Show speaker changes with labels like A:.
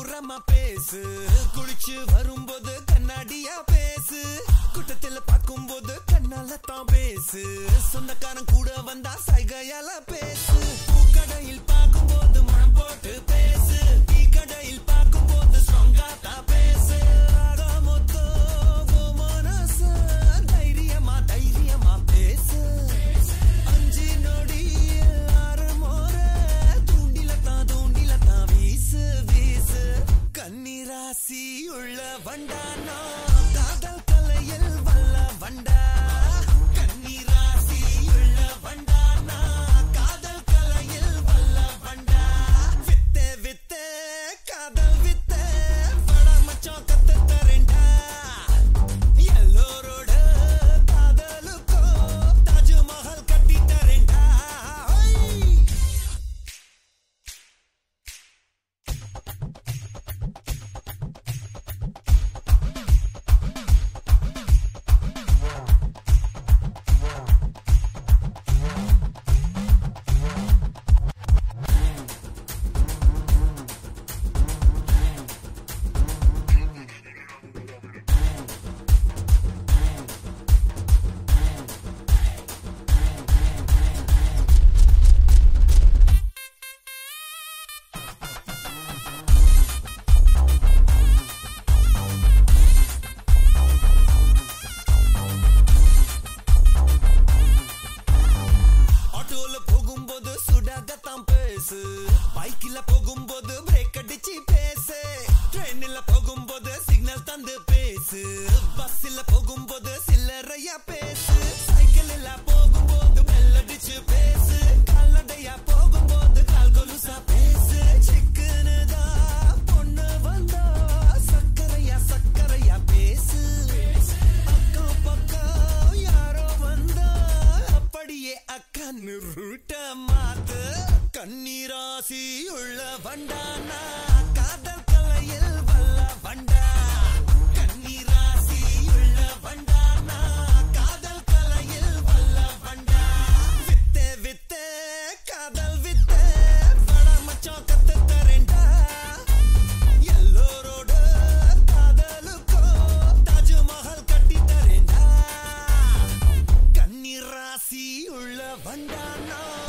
A: விவரமா பேசு குளிச்சு வரும்போது கண்ணாடியா பேசு கூட்டத்துல பார்க்கும்போது கண்ணால தான் பேசு சொந்தக்காரன் கூட வந்தா சைகையால பேசு பூக்கடையில் பார்க்கும்போது மனம் போட்டு பேசு டீ கடையில் பார்க்கும்போது ஸ்ட்ராங்கா தான் பேசு ஆக மொத்தம் உன் மனசு தைரியமா தைரியமா பேசு அஞ்சு நொடி எல்லாரும் ஒரு தூண்டில தான் தூண்டில தான் வீசு வீசு கண்ணீராசி உள்ள வண்டானா காதல் கலையில் வல்ல வண்டா கண்ணீராசி உள்ள வண்டானா காதல் கலையில் வல்ல வண்டா வித்தே வித்தே காதல் வித்தே பட மச்சான் கத்து தரேன்டா எல்லோரோட காதலுக்கும் தாஜ்மஹல் கட்டி தரேன்டா ஹொய்! ஆட்டோல போகும்போது சுடாகத்தான் பேசு பைக்கில போகும்போது பிரேக் அடிச்சு பேசு ட்ரெயின்ல போகும்போது சிக்னல் தந்து பேசு பஸ்ல போகும்போது சில்லறையா பேசு சைக்கிள்ல போகும்போது bell அடிச்சு பேசு கால்நடையா போகும்போது கால் கொலுசா பேசு சிக்குன்னு தான் பொண்ணு வந்தா சக்கரையா சக்கரையா பேசு அக்கம் பக்கம் யாரோ வந்தா அப்படியே அக்கன்னு ரூட்ட மாத்து கண்ணீராசி உள்ள வண்டானா காதல் கலையில் வல்ல வண்டா கண்ணீராசி உள்ள வண்டானா காதல் கலையில் வல்ல வண்டா வித்தே வித்தே காதல் வித்தே பட மச்சான் கத்து தரேன்டா எல்லோரோட காதலுக்கும் தாஜ்மஹல் கட்டி தரேன்டா கண்ணீர் ராசி உள்ள வண்டானா